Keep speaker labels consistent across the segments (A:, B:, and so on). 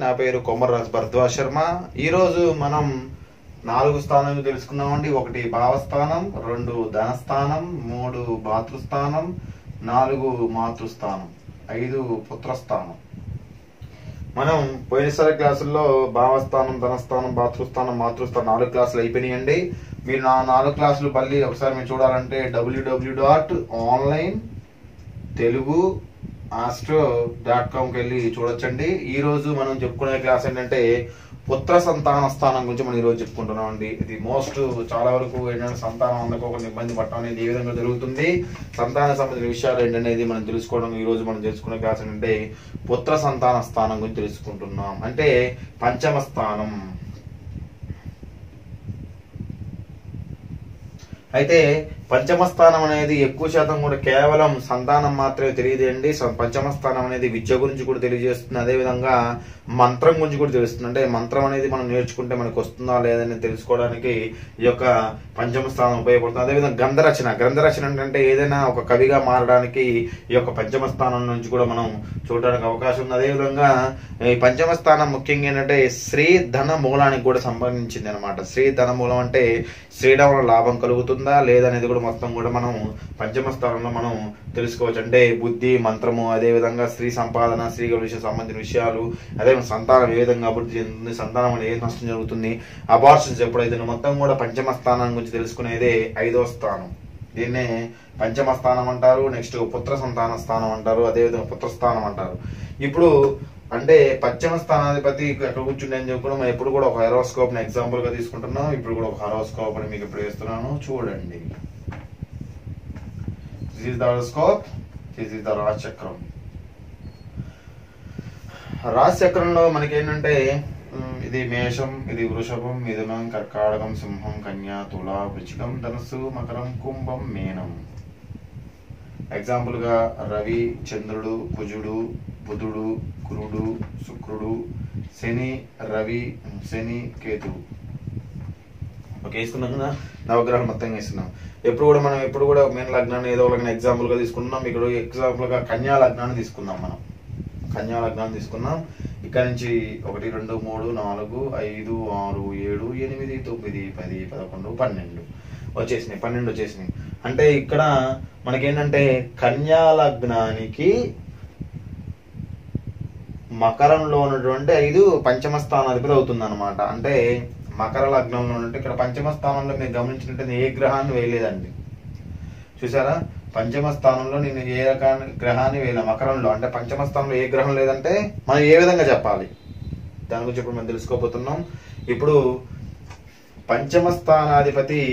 A: నా పేరు కొమర్రాజ్ భరద్వాజ్ శర్మ ఈరోజు మనం నాలుగు స్థానాలు తెలుసుకున్నామండి ఒకటి భావస్థానం రెండు ధనస్థానం మూడు మాతృస్థానం నాలుగు మాతృస్థానం ఐదు పుత్రస్థానం మనం పోయినసారి క్లాసుల్లో భావస్థానం ధనస్థానం భాతృస్థానం మాతృస్థానం నాలుగు క్లాసులు అయిపోయినాయండి మీరు నా నాలుగు క్లాసులు మళ్ళీ ఒకసారి మీరు చూడాలంటే W W dot online Telugu astro dot కామ్కి వెళ్ళి చూడొచ్చండి ఈ రోజు మనం చెప్పుకునే క్లాస్ ఏంటంటే పుత్ర సంతాన స్థానం గురించి మనం ఈ రోజు చెప్పుకుంటున్నాం అండి ఇది మోస్ట్ చాలా వరకు ఏంటంటే సంతానం అందుకోకుండా ఇబ్బంది పడటం అనేది ఏ విధంగా జరుగుతుంది సంతాన సంబంధించిన విషయాలు ఏంటనేది మనం తెలుసుకోవడం ఈ రోజు మనం తెలుసుకునే క్లాస్ ఏంటంటే పుత్ర సంతాన స్థానం గురించి తెలుసుకుంటున్నాం అంటే పంచమ స్థానం అయితే పంచమ స్థానం అనేది ఎక్కువ శాతం కూడా కేవలం సంతానం మాత్రమే తెలియదండి స- పంచమ స్థానం అనేది విద్య గురించి కూడా తెలియజేస్తుంది అదే విధంగా మంత్రం గురించి కూడా తెలుస్తుంది అంటే మంత్రం అనేది మనం నేర్చుకుంటే మనకు వస్తుందా లేదని తెలుసుకోవడానికి ఈ యొక్క పంచమ స్థానం ఉపయోగపడుతుంది అదేవిధంగా గ్రంథరచన గ్రంథరచన అంటే ఏదైనా ఒక కవిగా మారడానికి ఈ యొక్క పంచమ స్థానం నుంచి కూడా మనం చూడడానికి అవకాశం ఉంది అదేవిధంగా ఈ పంచమ స్థానం ముఖ్యంగా ఏంటంటే శ్రీ ధన మూలానికి కూడా సంబంధించింది అనమాట శ్రీ ధన మూలం అంటే శ్రీడం వల్ల లాభం కలుగుతుందా లేదనేది కూడా మొత్తం కూడా మనం పంచమ స్థానంలో మనం తెలుసుకోవచ్చు అంటే బుద్ధి మంత్రము అదే విధంగా స్త్రీ సంపాదన స్త్రీల విషయం సంబంధించిన విషయాలు అదే సంతానం ఏ విధంగా అభివృద్ధి చెందుతుంది సంతానం వల్ల ఏ నష్టం జరుగుతుంది అబార్షన్స్ ఎప్పుడైతే మొత్తం కూడా పంచమ స్థానం గురించి తెలుసుకునేదే ఐదో స్థానం దీన్నే పంచమ స్థానం అంటారు నెక్స్ట్ పుత్ర సంతాన స్థానం అంటారు అదేవిధంగా పుత్ర స్థానం అంటారు ఇప్పుడు అంటే పశ్చిమ స్థానాధిపతి ఎక్కడ కూర్చుండే అని చెప్పి మనం ఎప్పుడు కూడా ఒక హెరోస్కోప్ ని ఎగ్జాంపుల్ గా తీసుకుంటున్నాం ఇప్పుడు కూడా ఒక హెరోస్కోప్ అని మీకు ఇప్పుడు వేస్తున్నాను చూడండి this is the horoscope this is the రాజచక్రం రాజచక్రంలో మనకి ఏంటంటే ఉమ్, ఇది మేషం ఇది వృషభం మిథునం కర్కాటకం సింహం కన్యా తుల వృచ్చికం ధనుసు మకరం కుంభం మీనం ఎగ్జాంపుల్ గా రవి చంద్రుడు కుజుడు బుధుడు గురుడు శుక్రుడు శని రవి శని కేతువు ఓకే వేసుకున్నాం కదా నవగ్రహాలు మొత్తం వేస్తున్నాం ఎప్పుడు కూడా మనం ఎప్పుడు కూడా మెయిన్ లగ్నాన్ని ఏదో ఒక లగ్నం ఎగ్జాంపుల్ గా తీసుకున్నాం ఇక్కడ ఎగ్జాంపుల్ గా కన్యా లగ్నాన్ని తీసుకుందాం మనం కన్యా లగ్నాన్ని తీసుకున్నాం ఇక్కడ నుంచి ఒకటి రెండు మూడు నాలుగు ఐదు ఆరు ఏడు ఎనిమిది తొమ్మిది పది పదకొండు పన్నెండు వచ్చేసినాయి పన్నెండు వచ్చేసినాయి అంటే ఇక్కడ మనకేంటంటే కన్యా లగ్నానికి మకరంలో ఉన్నటువంటి ఐదు పంచమ స్థానాధిపతి అవుతుంది అనమాట అంటే మకర లగ్నంలో ఉన్నట్టు ఇక్కడ పంచమ స్థానంలో మీరు గమనించినట్టు ఏ గ్రహాన్ని వేయలేదండి చూసారా పంచమ స్థానంలో నేను ఏ రకాన్ని గ్రహాన్ని వేయలే మకరంలో అంటే పంచమ స్థానంలో ఏ గ్రహం లేదంటే మనం ఏ విధంగా చెప్పాలి దాని గురించి ఇప్పుడు మనం తెలుసుకోబోతున్నాం ఇప్పుడు పంచమ స్థానాధిపతి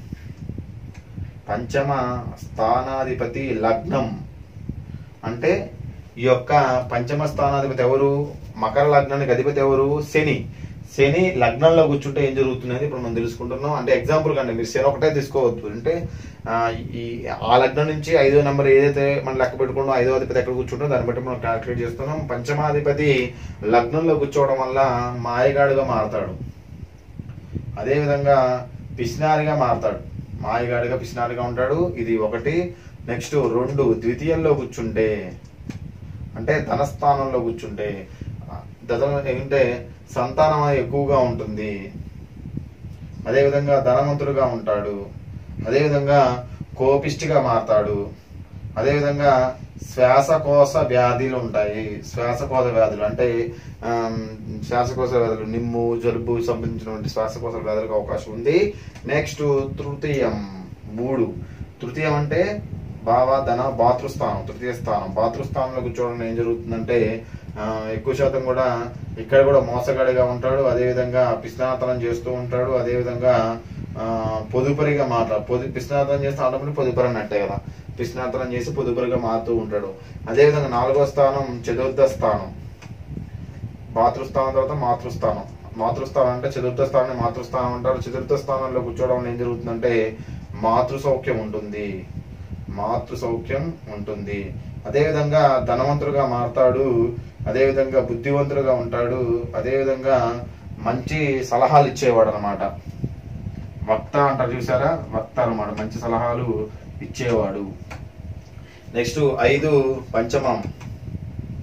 A: పంచమ స్థానాధిపతి లగ్నం అంటే ఈ యొక్క పంచమ స్థానాధిపతి ఎవరు మకర లగ్నానికి అధిపతి ఎవరు శని శని లగ్నంలో కూర్చుంటే ఏం జరుగుతుంది అనేది ఇప్పుడు మనం తెలుసుకుంటున్నాం అంటే ఎగ్జాంపుల్ కండి మీరు శని ఒకటే తీసుకోవద్దు అంటే ఆ, ఈ ఆ లగ్నం నుంచి ఐదో నెంబర్ ఏదైతే మనం లెక్క పెట్టుకుంటాం ఐదో అధిపతి ఎక్కడ కూర్చుంటో దాన్ని బట్టి మనం క్యాల్కులేట్ చేస్తున్నాం పంచమాధిపతి లగ్నంలో కూర్చోవడం వల్ల మాయగాడుగా మారతాడు అదే విధంగా పిసినారిగా మారతాడు మాయగాడిగా పిసినారిగా ఉంటాడు ఇది ఒకటి నెక్స్ట్ రెండు ద్వితీయంలో కూర్చుంటే అంటే ధనస్థానంలో కూర్చుంటే దశ ఏంటంటే సంతానం అనేది ఎక్కువగా ఉంటుంది అదేవిధంగా ధనవంతుడుగా ఉంటాడు అదేవిధంగా కోపిష్టిగా మారతాడు అదేవిధంగా శ్వాసకోశ వ్యాధులు ఉంటాయి శ్వాసకోశ వ్యాధులు అంటే ఆమ్, శ్వాసకోశ వ్యాధులు నిమ్ము జలుబు సంబంధించినటువంటి శ్వాసకోశ వ్యాధులకు అవకాశం ఉంది నెక్స్ట్ తృతీయం మూడు తృతీయం అంటే భావ ధన భాతృస్థానం తృతీయ స్థానం భాతృస్థానంలో కూర్చోవడం ఏం జరుగుతుందంటే ఆ, ఎక్కువ శాతం కూడా ఇక్కడ కూడా మోసగాడిగా ఉంటాడు అదేవిధంగా పిస్నాతనం చేస్తూ ఉంటాడు అదేవిధంగా ఆ, పొదుపరిగా మాట్లా పొదు పిస్నాతనం చేస్తే ఆటోమేటిక్ పొదుపరి అన్నట్టే కదా పిస్నాతనం చేసి పొదుపరిగా మారుతూ ఉంటాడు అదేవిధంగా నాలుగో స్థానం చతుర్థ స్థానం మాతృస్థానం తర్వాత మాతృస్థానం మాతృస్థానం అంటే చతుర్థ స్థానాన్ని మాతృస్థానం అంటారు చతుర్థ స్థానంలో కూర్చోవడం వల్ల ఏం జరుగుతుందంటే మాతృ సౌఖ్యం ఉంటుంది మాతృ సౌఖ్యం ఉంటుంది అదేవిధంగా ధనవంతుడుగా మారతాడు అదేవిధంగా బుద్ధివంతుడుగా ఉంటాడు అదేవిధంగా మంచి సలహాలు ఇచ్చేవాడు అనమాట వక్త అంటారు చూసారా వక్త అనమాట మంచి సలహాలు ఇచ్చేవాడు నెక్స్ట్ ఐదు పంచమం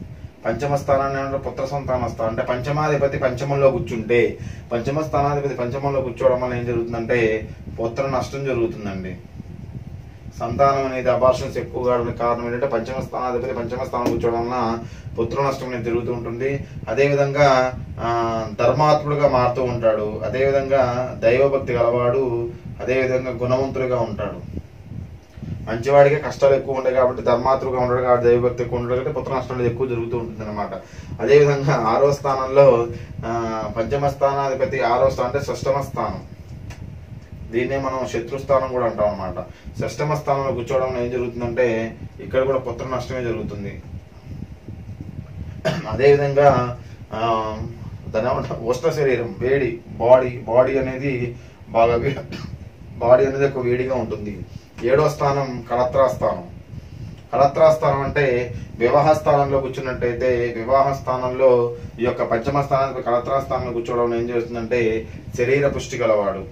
A: పంచమ స్థానాన్ని ఏమంటారు పుత్ర సంతాన స్థానం అంటే పంచమాధిపతి పంచమంలో కూర్చుంటే పంచమ స్థానాధిపతి పంచమంలో కూర్చోవడం వల్ల ఏం జరుగుతుందంటే పుత్ర నష్టం జరుగుతుందండి సంతానం అనేది అబార్షన్స్ ఎక్కువగా ఉండడానికి కారణం ఏంటంటే పంచమ స్థానాధిపతి పంచమ స్థానం కూర్చోవడం వలన పుత్ర నష్టం అనేది జరుగుతూ ఉంటుంది అదేవిధంగా ఆ, ధర్మాత్ముడుగా మారుతూ ఉంటాడు అదేవిధంగా దైవభక్తి గలవాడు అదేవిధంగా గుణవంతుడిగా ఉంటాడు మంచివాడికి కష్టాలు ఎక్కువ ఉంటాయి కాబట్టి ధర్మాత్రుగా ఉంటాడు కాబట్టి దైవభక్తి ఎక్కువ ఉంటాడు కాబట్టి పుత్ర నష్టం అనేది ఎక్కువ జరుగుతూ ఉంటుంది అనమాట అదేవిధంగా ఆరో స్థానంలో ఆ, పంచమ స్థానాధిపతి ఆరో స్థానం అంటే షష్టమ స్థానం దీన్నే మనం శత్రుస్థానం కూడా అంటాం అనమాట షష్టమ స్థానంలో కూర్చోవడం వల్ల ఏం జరుగుతుందంటే ఇక్కడ కూడా పుత్ర నష్టమే జరుగుతుంది అదేవిధంగా ఆ, దాని ఏమంటారు? ఉష్ణ శరీరం వేడి బాడీ బాడీ అనేది బాగా బాడీ అనేది ఒక వేడిగా ఉంటుంది ఏడో స్థానం కలత్రా స్థానం కలత్రా స్థానం అంటే వివాహ స్థానంలో కూర్చున్నట్టయితే వివాహ స్థానంలో ఈ యొక్క పంచమ స్థానానికి కలత్రా స్థానంలో కూర్చోవడం వల్ల ఏం చేస్తుందంటే శరీర పుష్టి గలవాడు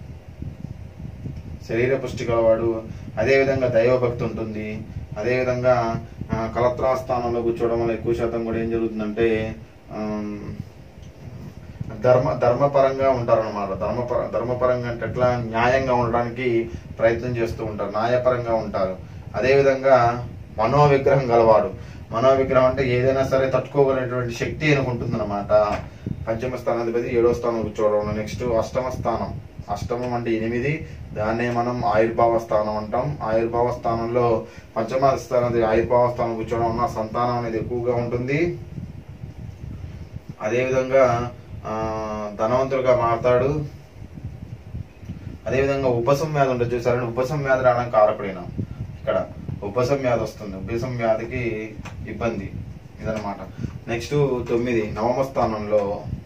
A: శరీర పుష్టి గలవాడు అదేవిధంగా దైవభక్తి ఉంటుంది అదేవిధంగా ఆ, కలత్రా స్థానంలో కూర్చోవడం వల్ల ఎక్కువ శాతం కూడా ఏం జరుగుతుందంటే ఆమ్, ధర్మ ధర్మపరంగా ఉంటారన్నమాట ధర్మపర ధర్మపరంగా అంటే ఎట్లా న్యాయంగా ఉండడానికి ప్రయత్నం చేస్తూ ఉంటారు న్యాయపరంగా ఉంటారు అదేవిధంగా మనోవిగ్రహం గలవాడు మనోవిగ్రహం అంటే ఏదైనా సరే తట్టుకోగలిగినటువంటి శక్తి అనుకుంటుంది అనమాట పంచమ స్థానాధిపతి ఏడో స్థానం కూర్చోవడం నెక్స్ట్ అష్టమ స్థానం అష్టమం అంటే ఎనిమిది దాన్నే మనం ఆయుర్భావ స్థానం అంటాం ఆయుర్భావ స్థానంలో పంచమ స్థానం ఆయుర్భావ స్థానం కూర్చోవడం వల్ల సంతానం అనేది ఎక్కువగా ఉంటుంది అదేవిధంగా ఆ, ధనవంతుడుగా మారతాడు అదేవిధంగా ఉపశం వ్యాధి ఉంటుంది చూసారంటే ఉపశం వ్యాధి రావడానికి కారకుడైన ఇక్కడ ఉపశం వ్యాధి వస్తుంది ఉపశం వ్యాధికి ఇబ్బంది ఇదనమాట నెక్స్ట్ తొమ్మిది నవమ స్థానంలో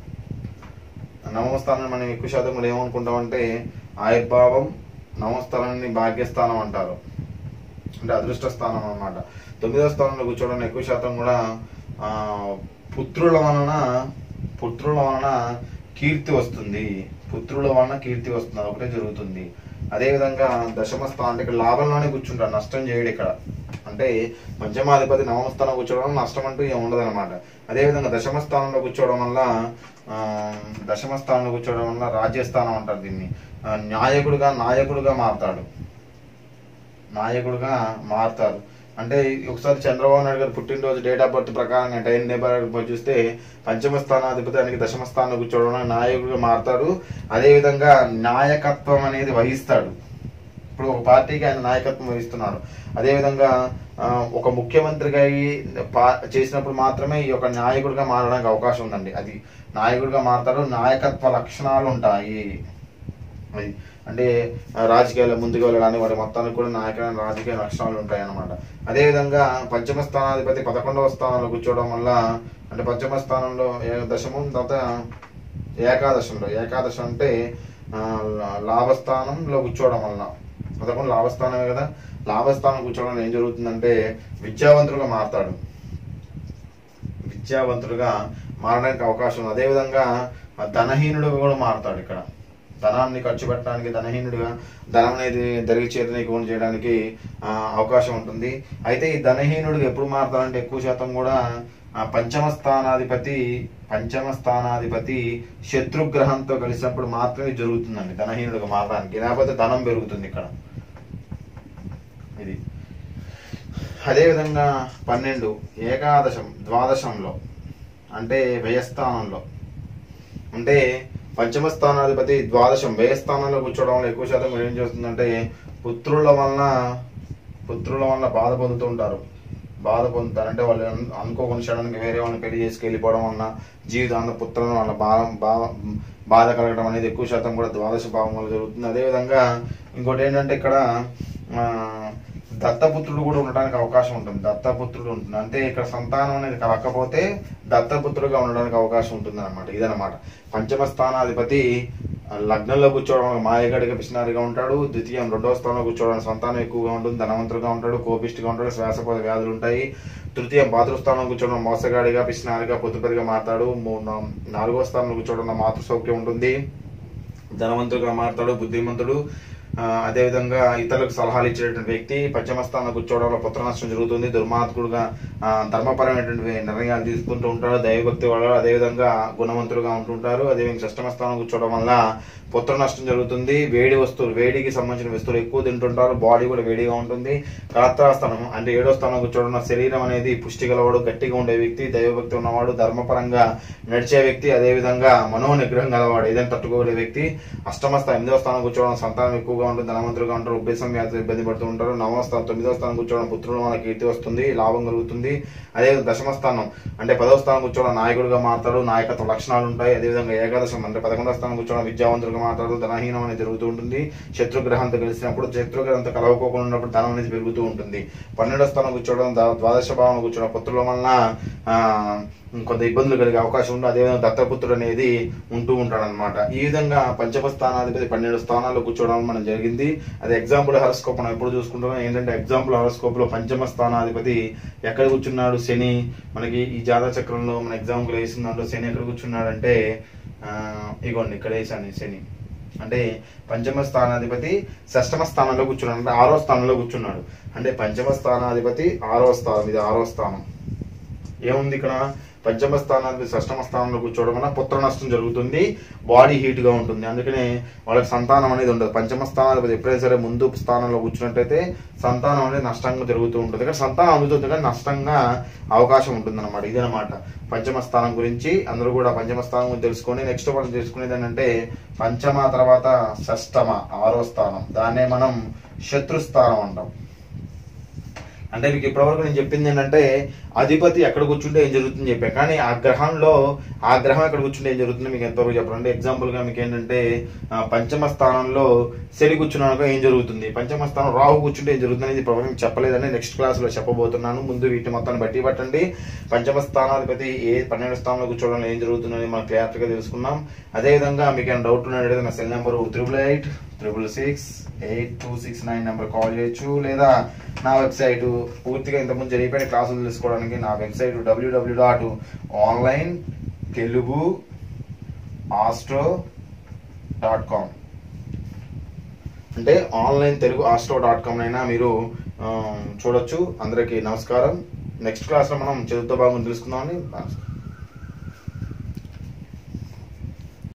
A: నవమ స్థానం మనం ఎక్కువ శాతం కూడా ఏమనుకుంటామంటే ఆయుర్భావం నవమ స్థానాన్ని భాగ్యస్థానం అంటారు అంటే అదృష్ట స్థానం అన్నమాట తొమ్మిదవ స్థానంలో కూర్చోవడం ఎక్కువ శాతం కూడా ఆ పుత్రుల వలన పుత్రుల వలన కీర్తి వస్తుంది పుత్రుల వలన కీర్తి వస్తుంది అదొకటే జరుగుతుంది అదేవిధంగా దశమ స్థానం అంటే ఇక్కడ లాభంలోనే కూర్చుంటారు నష్టం చేయడు ఇక్కడ అంటే పంచమాధిపతి నవమ స్థానం కూర్చోవడం వల్ల నష్టం అంటూ ఏం ఉండదు అనమాట అదేవిధంగా దశమ స్థానంలో కూర్చోవడం వల్ల ఆ, దశమ స్థానంలో కూర్చోవడం వల్ల రాజ్యస్థానం అంటారు దీన్ని ఆ, న్యాయకుడుగా నాయకుడుగా మారతాడు నాయకుడుగా మారుతారు అంటే ఒకసారి చంద్రబాబు నాయుడు గారు పుట్టినరోజు డేట్ ఆఫ్ బర్త్ ప్రకారంగా టైం డేట్ చూస్తే పంచమ స్థానాధిపతి ఆయనకి దశమ స్థానంలో కూర్చోవడం వల్ల నాయకుడిగా మారుతాడు అదేవిధంగా నాయకత్వం అనేది వహిస్తాడు ఇప్పుడు ఒక పార్టీకి ఆయన నాయకత్వం వహిస్తున్నాడు అదేవిధంగా ఆ, ఒక ముఖ్యమంత్రిగా అయ్యి పా- చేసినప్పుడు మాత్రమే ఈ యొక్క నాయకుడిగా మారడానికి అవకాశం ఉందండి అది నాయకుడిగా మారతాడు నాయకత్వ లక్షణాలు ఉంటాయి అది అంటే ఆ, రాజకీయాల్లో ముందుకు వెళ్ళడానికి వాటి మొత్తానికి కూడా నాయక రాజకీయ లక్షణాలు ఉంటాయి అన్నమాట అదేవిధంగా పంచమ స్థానాధిపతి పదకొండవ స్థానంలో కూర్చోవడం వల్ల అంటే పంచమ స్థానంలో ఏ- దశమం తర్వాత ఏకాదశంలో ఏకాదశం అంటే ఆ, లా- లాభస్థానంలో కూర్చోవడం వల్ల పదకొండు లాభస్థానమే కదా లాభస్థానం కూర్చోవడం వల్ల ఏం జరుగుతుందంటే విద్యావంతుడుగా మారతాడు విద్యావంతుడుగా మారడానికి అవకాశం ఉంది అదేవిధంగా ఆ ధనహీనుడుగా కూడా మారతాడు ఇక్కడ ధనాన్ని ఖర్చు పెట్టడానికి ధనహీనుడిగా ధనం అనేది దరిగి చేతనీకరణ చేయడానికి ఆ, అవకాశం ఉంటుంది అయితే ఈ ధనహీనుడిగా ఎప్పుడు మారతాడంటే ఎక్కువ శాతం కూడా ఆ, పంచమ స్థానాధిపతి పంచమ స్థానాధిపతి శత్రుగ్రహంతో కలిసినప్పుడు మాత్రమే జరుగుతుందండి ధనహీనుడిగా మారడానికి లేకపోతే ధనం పెరుగుతుంది ఇక్కడ ఇది అదేవిధంగా పన్నెండు ఏకాదశం ద్వాదశంలో అంటే వ్యయస్థానంలో అంటే పంచమ స్థానాధిపతి ద్వాదశం వ్యయస్థానంలో కూర్చోవడం వల్ల ఎక్కువ శాతం ఏం చేస్తుందంటే పుత్రుల వలన పుత్రుల వలన బాధ పొందుతూ ఉంటారు బాధ పొందుతారు అంటే వాళ్ళు అను- అనుకోకుండా సడన్గా వేరే వాళ్ళని పెళ్లి చేసుకు వెళ్ళిపోవడం వలన జీవితాంత పుత్రులను వాళ్ళ బాధ బాధ బాధ కలగడం అనేది ఎక్కువ శాతం కూడా ద్వాదశ భావం వల్ల జరుగుతుంది అదేవిధంగా ఇంకోటి ఏంటంటే ఇక్కడ ఆ, దత్తపుత్రుడు కూడా ఉండడానికి అవకాశం ఉంటుంది దత్తపుత్రుడు ఉంటుంది అంటే ఇక్కడ సంతానం అనేది కలగకపోతే దత్తపుత్రుడుగా ఉండడానికి అవకాశం ఉంటుంది అనమాట ఇదనమాట పంచమ స్థానాధిపతి ఆ, లగ్నంలో కూర్చోవడం వల్ల మాయగాడిగా పిసినారిగా ఉంటాడు ద్వితీయం రెండవ స్థానంలో కూర్చోవడం సంతానం ఎక్కువగా ఉంటుంది ధనవంతుడుగా ఉంటాడు కోపిష్టిగా ఉంటాడు శ్వాసకోశ వ్యాధులు ఉంటాయి తృతీయం మాతృస్థానంలో కూర్చోవడం మోసగాడిగా పిసినారిగా పొద్దుపరిగా మారతాడు మూ- నా- నాలుగో స్థానంలో కూర్చోవడం మాతృ సౌఖ్యం ఉంటుంది ధనవంతుడుగా మారతాడు బుద్ధిమంతుడు ఆ, అదేవిధంగా ఇతరులకు సలహాలు ఇచ్చేటువంటి వ్యక్తి పంచమ స్థానంలో కూర్చోవడంలో పుత్ర నష్టం జరుగుతుంది దుర్మార్గుడుగా ఆ, ధర్మపరమైనటువంటి నిర్ణయాలు తీసుకుంటూ ఉంటారు దైవభక్తి వాళ్ళు అదేవిధంగా గుణవంతులుగా ఉంటుంటారు అదేవిధంగా షష్టమ స్థానం కూర్చోవడం వల్ల పుత్ర నష్టం జరుగుతుంది వేడి వస్తువులు వేడికి సంబంధించిన వస్తువులు ఎక్కువ తింటుంటారు బాడీ కూడా వేడిగా ఉంటుంది కళత్రాస్థానం అంటే ఏడో స్థానం కూర్చోవడం వల్ల శరీరం అనేది పుష్టి గలవాడు గట్టిగా ఉండే వ్యక్తి దైవభక్తి ఉన్నవాడు ధర్మపరంగా నడిచే వ్యక్తి అదేవిధంగా మనో నిగ్రహం గలవాడు ఏదైనా తట్టుకోగలిగే వ్యక్తి అష్టమ స్థానం ఎనిమిదవ స్థానం కూర్చోవడం సంతానం ఎక్కువగా ఉంటుంది ధనవంతులుగా ఉంటారు ఉబ్బేసం వ్యాధి ఇబ్బంది పడుతూ ఉంటారు నవమ స్థానం తొమ్మిదవ స్థానం కూర్చోవడం పుత్రుడు మన కీర్తి వస్తుంది లాభం కలుగుతుంది అదేవిధంగా దశమ స్థానం అంటే పదవ స్థానం కూర్చోవడం నాయకుడిగా మారుతాడు నాయకత్వ లక్షణాలు ఉంటాయి అదేవిధంగా ఏకాదశం అంటే పదకొండవ స్థానం కూర్చోవడం విద్యావంతులుగా మాట్లాడు ధనహీనం అనేది జరుగుతూ ఉంటుంది శత్రుగ్రహంతో కలిసినప్పుడు శత్రుగ్రహంతో కలవకోకుండా ఉన్నప్పుడు ధనం అనేది పెరుగుతూ ఉంటుంది పన్నెండవ స్థానం కూర్చోవడం ద- ద్వాదశ భావం కూర్చోవడం పుత్రుల వలన ఆ, కొంత ఇబ్బందులు కలిగే అవకాశం ఉంది అదేవిధంగా దత్తపుత్రుడు అనేది ఉంటూ ఉంటాడు అనమాట ఈ విధంగా పంచమ స్థానాధిపతి పన్నెండు స్థానాల్లో కూర్చోవడం మనం జరిగింది అది ఎగ్జాంపుల్ హరస్కోప్ మనం ఎప్పుడు చూసుకుంటాం ఏంటంటే ఎగ్జాంపుల్ హరస్కోప్ లో పంచమ స్థానాధిపతి ఎక్కడ కూర్చున్నాడు శని మనకి ఈ జాతక చక్రంలో మన ఎగ్జాంపుల్ వేసిన దాంట్లో శని ఎక్కడ కూర్చున్నాడంటే ఆ, ఇగోండి ఇక్కడ వేసాను శని అంటే పంచమ స్థానాధిపతి షష్టమ స్థానంలో కూర్చున్నాడు అంటే ఆరో స్థానంలో కూర్చున్నాడు అంటే పంచమ స్థానాధిపతి ఆరో స్థానం ఇది ఆరో స్థానం ఏముంది ఇక్కడ పంచమ స్థానానికి షష్టమ స్థానంలో కూర్చోవడం వల్ల పుత్ర నష్టం జరుగుతుంది బాడీ హీట్ గా ఉంటుంది అందుకనే వాళ్ళకి సంతానం అనేది ఉండదు పంచమ స్థానాధిపతి ఎప్పుడైనా సరే ముందు స్థానంలో కూర్చున్నట్టయితే సంతానం అనేది నష్టంగా జరుగుతూ ఉంటుంది కానీ సంతానం అందుతుంది కానీ నష్టంగా అవకాశం ఉంటుంది అనమాట ఇదనమాట పంచమ స్థానం గురించి అందరూ కూడా పంచమ స్థానం గురించి తెలుసుకొని నెక్స్ట్ మనం తెలుసుకునేది ఏంటంటే పంచమ తర్వాత షష్టమ ఆరో స్థానం దాన్నే మనం శత్రుస్థానం అంటాం అంటే మీకు ఇప్పటివరకు నేను చెప్పింది ఏంటంటే అధిపతి ఎక్కడ కూర్చుంటే ఏం జరుగుతుందని చెప్పా కానీ ఆ గ్రహంలో ఆ గ్రహం ఎక్కడ కూర్చుంటే ఏం జరుగుతుందో మీకు ఎంతవరకు చెప్పాలి అంటే ఎగ్జాంపుల్ గా మీకు ఏంటంటే ఆ, పంచమ స్థానంలో శని కూర్చున్నాక ఏం జరుగుతుంది పంచమ స్థానం రాహు కూర్చుంటే ఏం జరుగుతుంది అనేది ఇప్పుడు మీకు చెప్పలేదని నెక్స్ట్ క్లాస్ లో చెప్పబోతున్నాను ముందు వీటి మొత్తాన్ని బట్టి పట్టండి పంచమ స్థానాధిపతి ఏ పన్నెండు స్థానంలో కూర్చోవడంలో ఏం జరుగుతుందని మనం క్లియర్ గా తెలుసుకున్నాం అదేవిధంగా మీకు ఏమైనా డౌట్ ఉన్నట్లయితే నా cell number triple eight triple six eight two six nine number call చేయొచ్చు లేదా నా వెబ్సైట్ పూర్తిగా ఇంతకుముందు జరిగిపోయిన క్లాసులు తెలుసుకోవడానికి నా website W W dot online Telugu astro dot com అంటే online Telugu astro dot com అయినా మీరు ఆ, చూడొచ్చు అందరికీ నమస్కారం నెక్స్ట్ క్లాస్లో మనం చదువుతో భాగం తెలుసుకుందామని నమస్కారం